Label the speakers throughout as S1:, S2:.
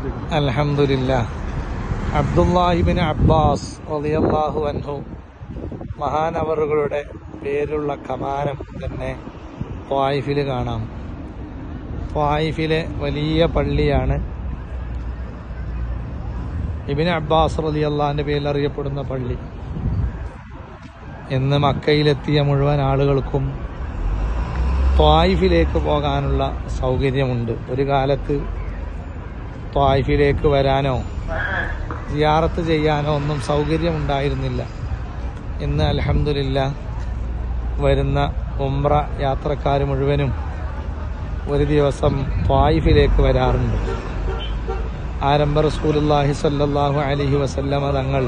S1: അൽഹംദുലില്ലാ അബ്ദുല്ലാഹിബിൻ അബ്ബാസ് റളിയല്ലാഹു അൻഹു മഹാനവറുകളുടെ പേരുള്ള കമാനം തന്നെ ത്വായിഫിൽ കാണാം ത്വായിഫിലെ വലിയ പള്ളിയാണ് ഇബിൻ അബ്ബാസ് റളിയല്ലാഹിന്റെ പേരിൽ അറിയപ്പെടുന്ന പള്ളി ഇന്ന് മക്കയിലെത്തിയ മുഴുവൻ ആളുകൾക്കും ത്വായിഫിലേക്ക് പോകാനുള്ള സൗകര്യമുണ്ട് ഒരു കാലത്ത് ത്വായിഫിലേക്ക് വരാനോ സിയാറത്ത് ചെയ്യാനോ ഒന്നും സൗകര്യമുണ്ടായിരുന്നില്ല ഇന്ന് അലഹമില്ല വരുന്ന ഉംറ യാത്രക്കാർ മുഴുവനും ഒരു ദിവസം ത്വായിഫിലേക്ക് വരാറുണ്ട് ആരംഭ റസൂലുല്ലാഹി സല്ലല്ലാഹു അലൈഹി വസല്ലമ തങ്ങൾ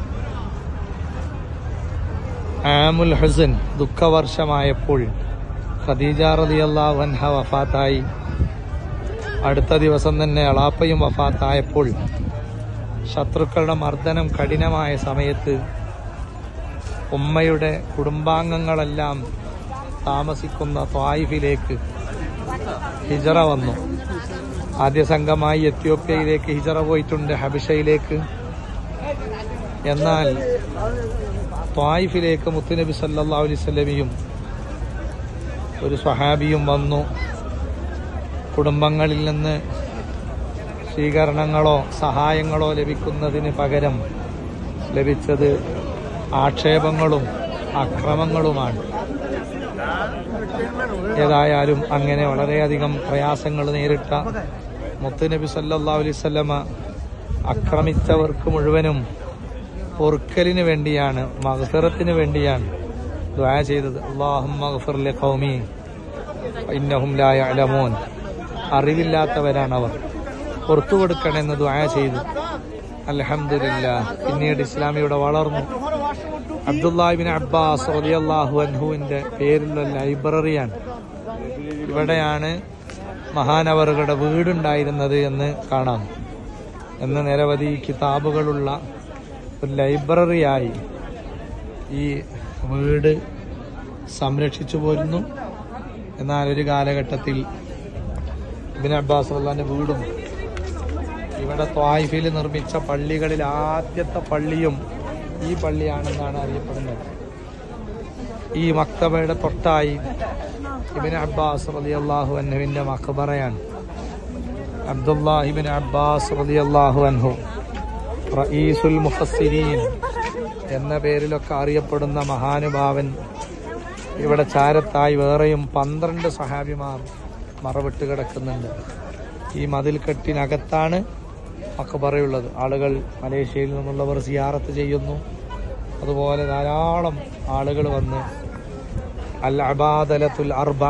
S1: ആമുൽ ഹുസൻ ദുഃഖവർഷമായപ്പോൾ ഖദീജ റളിയല്ലാഹു അൻഹ വഫാത്തായി അടുത്ത ദിവസം തന്നെ അളാപ്പയും വഫാത്തായപ്പോൾ ശത്രുക്കളുടെ മർദ്ദനം കഠിനമായ സമയത്ത് ഉമ്മയുടെ കുടുംബാംഗങ്ങളെല്ലാം താമസിക്കുന്ന ത്വായിഫിലേക്ക് ഹിജറ വന്നു ആദ്യ സംഘമായി എത്യോപ്യയിലേക്ക് ഹിജറ പോയിട്ടുണ്ട് ഹബിഷയിലേക്ക് എന്നാൽ ത്വായിഫിലേക്ക് മുത്തുനബി സല്ലല്ലാഹു അലൈഹി വസല്ലമയും ഒരു സ്വഹാബിയും വന്നു കുടുംബങ്ങളിൽ നിന്ന് സ്വീകരണങ്ങളോ സഹായങ്ങളോ ലഭിക്കുന്നതിന് പകരം ലഭിച്ചത് ആക്ഷേപങ്ങളും അക്രമങ്ങളുമാണ് ഏതായാലും അങ്ങനെ വളരെയധികം പ്രയാസങ്ങൾ നേരിട്ട മുത്തുനബി സല്ലല്ലാഹു അലൈഹി വസല്ലമ ആക്രമിച്ചവർക്ക് മുഴുവനും പൊറുക്കലിന് വേണ്ടിയാണ് മഗ്ഫിറത്തിന് വേണ്ടിയാണ് ദുആ ചെയ്തത് അല്ലാഹുമ്മ ഗഫിർ ലി ഖൗമി ഇന്നഹും ലാ യഅലമൂൻ അറിവില്ലാത്തവരാണ് അവർ പുറത്തു കൊടുക്കണമെന്ന് ദുആ ചെയ്തു അൽഹംദുലില്ലാ പിന്നീട് ഇസ്ലാമിയുടെ വളർന്നു അബ്ദുല്ലാഹിബിൻ അബ്ബാസ് റളിയല്ലാഹു അൻഹുവിന്റെ പേരിലുള്ള ലൈബ്രറിയാണ് ഇവിടെയാണ് മഹാനവറുകളുടെ വീടുണ്ടായിരുന്നത് എന്ന് കാണാം എന്ന് നിരവധി കിതാബുകളുള്ള ഒരു ലൈബ്രറിയായി ഈ വീട് സംരക്ഷിച്ചു പോരുന്നു എന്നാൽ ഒരു കാലഘട്ടത്തിൽ ഇബിൻ അബ്ബാസ് അള്ളാന്റെ വീടും ഇവിടെ ത്വായിഫിൽ നിർമ്മിച്ച പള്ളികളിൽ ആദ്യത്തെ പള്ളിയും ഈ പള്ളിയാണെന്നാണ് അറിയപ്പെടുന്നത് ഈ മക്തബയുടെ തൊട്ടായി ഇബിൻ അബ്ബാസ് റലി അള്ളാഹു അൻഹുവിന്റെ മക്ബറയാണ് അബ്ദുല്ലാഹിബിൻ അബ്ബാസ് റലി അള്ളാഹു അൻഹു റഈസുൽ മുഫസ്സിരീൻ എന്ന പേരിലൊക്കെ അറിയപ്പെടുന്ന മഹാനുഭാവൻ ഇവിടെ ചാരത്തായി വേറെയും പന്ത്രണ്ട് സഹാബിമാർ മറവിട്ട് കിടക്കുന്നുണ്ട് ഈ മതിൽക്കെട്ടിനകത്താണ് മക്കബറയുള്ളത് ആളുകൾ മലേഷ്യയിൽ നിന്നുള്ളവർ സിയാറത്ത് ചെയ്യുന്നു അതുപോലെ ധാരാളം ആളുകൾ വന്ന് അൽ അബാദലത്തുൽ അർബ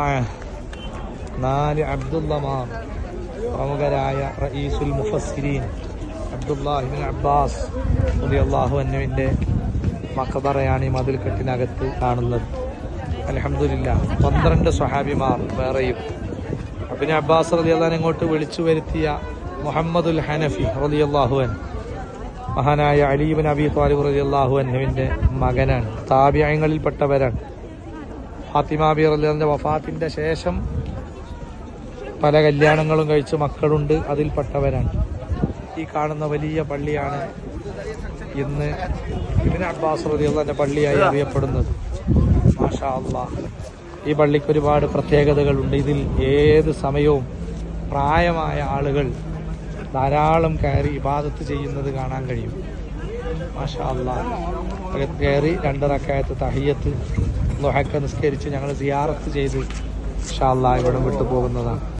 S1: നാല് അബ്ദുള്ളമാർ പ്രമുഖരായ റഈസുൽ മുഫസ്സിരീൻ അബ്ദുല്ലാഹിബിൻ അബ്ബാസ് അള്ളാഹു അന്നുവിൻ്റെ മക്കബറയാണ് ഈ മതിൽക്കെട്ടിനകത്ത് കാണുന്നത് അലഹമില്ല പന്ത്രണ്ട് സ്വഹാബിമാർ വേറെയും അബിൻ അബ്ബാസ് റലി അള്ളഹാൻ ഇങ്ങോട്ട് വിളിച്ചു വരുത്തിയ മുഹമ്മദുൽ ഹനഫി റലി അള്ളാഹുവൻ മഹാനായ അലീബിൻ അബി താലിബ് റലി അള്ളാഹുവിന്റെ മകനാണ് താബ്യങ്ങളിൽപ്പെട്ടവരാണ് ഫാത്തിമ ബി റലിന്റെ വഫാത്തിന്റെ ശേഷം പല കല്യാണങ്ങളും കഴിച്ച് മക്കളുണ്ട് അതിൽപ്പെട്ടവരാണ് ഈ കാണുന്ന വലിയ പള്ളിയാണ് ഇന്ന് ഇബിൻ അബ്ബാസ് റലി അള്ളാന്റെ പള്ളിയായി അറിയപ്പെടുന്നത് മാഷാ അള്ളാ ഈ പള്ളിക്ക് ഒരുപാട് പ്രത്യേകതകളുണ്ട് ഇതിൽ ഏത് സമയവും പ്രായമായ ആളുകൾ ധാരാളം കയറി ഇബാദത്ത് ചെയ്യുന്നത് കാണാൻ കഴിയും മാഷാ അള്ളാ അകത്ത് കയറി രണ്ടറക്കായത്ത് തഹിയത്ത് ലൊഹക്ക നിസ്കരിച്ച് ഞങ്ങൾ സിയാറത്ത് ചെയ്ത് ഷാ അള്ളാ ഇവിടെ വിട്ടു പോകുന്നതാണ്